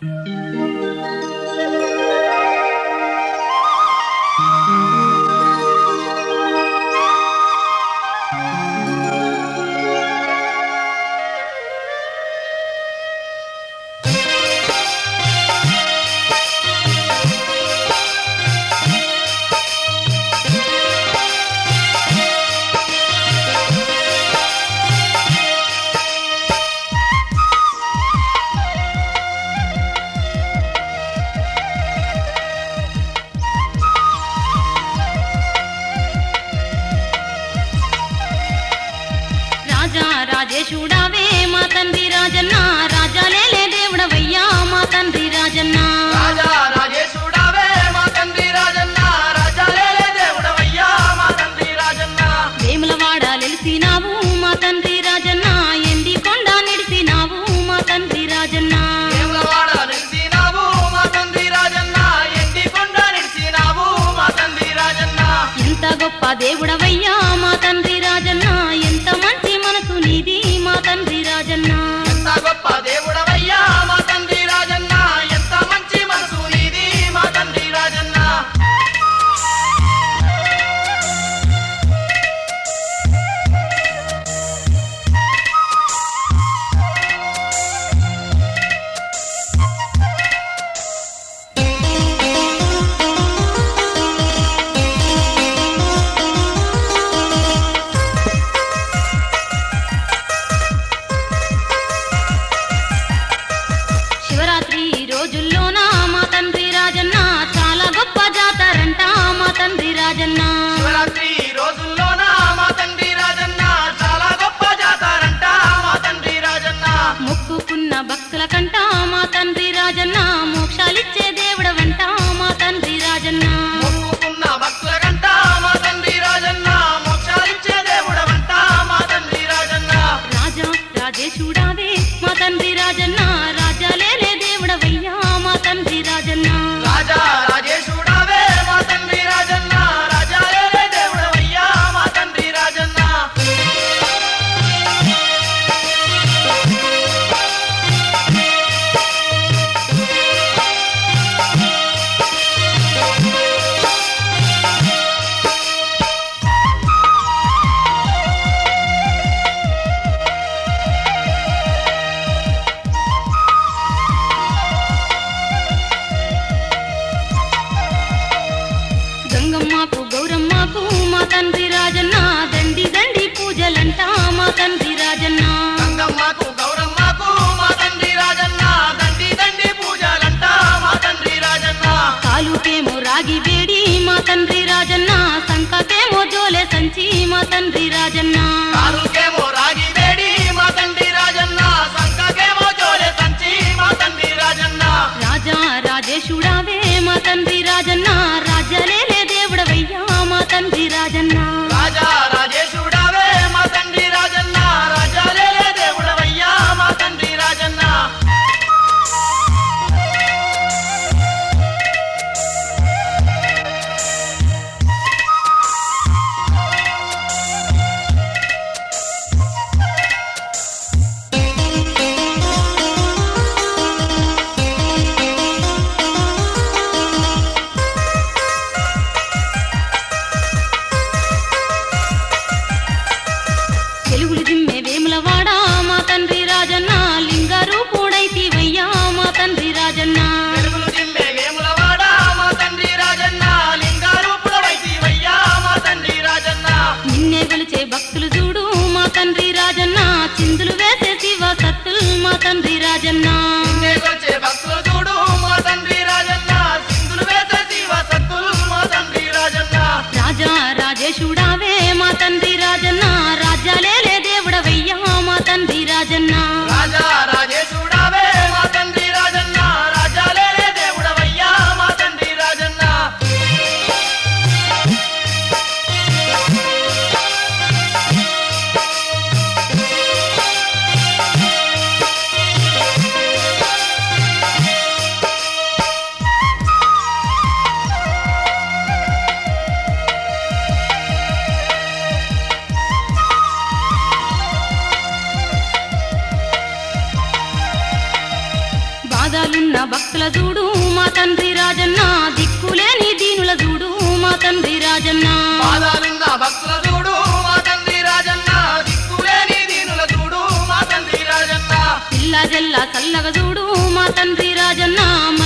రాజా రాజేశుడావే మా తండ్రి రాజన్న రాజాలేలే దేవుడవయ్యా మా తండ్రి రాజన్న రాజా రాజేశుడావే మా తండ్రి రాజన్న రాజాలేలే దేవుడవయ్యా మా తండ్రి రాజన్న వేములవాడ నిలిసినావు మా తండ్రి రాజన్న ఎండి కొండ నిడిసినావు మా తండ్రి రాజన్న వేములవాడ నిలిసినావు మా తండ్రి రాజన్న ఎండి కొండ నిలిసినావు మా తండ్రి రాజన్న ఎంత గొప్ప దేవుడవయ్యా మా తండ్రి రాజన్న ఎంత మంచి మనసు నీది మా తండ్రి రాజన్న ఎంత గొప్ప దేవుడవయ్యా మా తండ్రి రాజన్న ఎంత మంచి మనసు నీది మా తండ్రి రాజన్న శివరాత్రి రోజుల్లోన మా తండ్రి రాజన్న చాలా గొప్ప జాతరంట మా తండ్రి రాజన్న శివరాత్రి రోజుల్లోన మా తండ్రి రాజన్న చాలా గొప్ప జాతారంట మా తండ్రి రాజన్న మొక్కుకున్న భక్తుల కంట మా తండ్రి రాజన్న మోక్షాలిచ్చే దేవుడవంట మా తండ్రి రాజన్న మొక్కుకున్న భక్తుల కంట మా తండ్రి రాజన్న మోక్షాలిచ్చే దేవుడవంట మా తండ్రి రాజన్న రాజా రాజేశుడావే మా తండ్రి రాజన్న రాజాలేలే దేవుడవయ్యా మా తండ్రి రాజన్న రాజా రాజేశుడావే మా తండ్రి రాజన్న రాజాలే దేవుడవయ్యా మా తండ్రి రాజన్న గంగమ్మకు గౌరమ్మకు మా తండ్రి రాజన్న దండి దండి పూజలంట మా తండ్రి రాజన్న గంగమ్మకు గౌరమ్మకు మా తండ్రి రాజన్న దండి దండి పూజలంట మా తండ్రి రాజన్న కాలుకేమో రాగి వేడి మా తండ్రి రాజన్న సంకకేమో జోలే సంచి మా తండ్రి రాజన్న కారుకేమో రాగి వేడి మా తండ్రి రాజన్న సంకకేమో జోలే సంచి మా తండ్రి రాజన్న రాజా రాజేశుడావే మా తండ్రి రాజన్న రాజాలేలే దేవుడవయ్యా మా తండ్రి రాజన్న రాజా రాజేశుడావే మా తండ్రి రాజన్న రాజాలే దేవుడవయ్యా మా తండ్రి రాజన్న భక్తుల చూడు మా తండ్రి రాజన్న దిక్కులేని దీనుల చూడు మా తండ్రి రాజన్న బాధాలున్న భక్తుల చూడు మా తండ్రి రాజన్న దిక్కులేని దీనుల చూడు మా తండ్రి రాజన్న పిల్ల జల్ల చల్లగా చూడు మా తండ్రి రాజన్న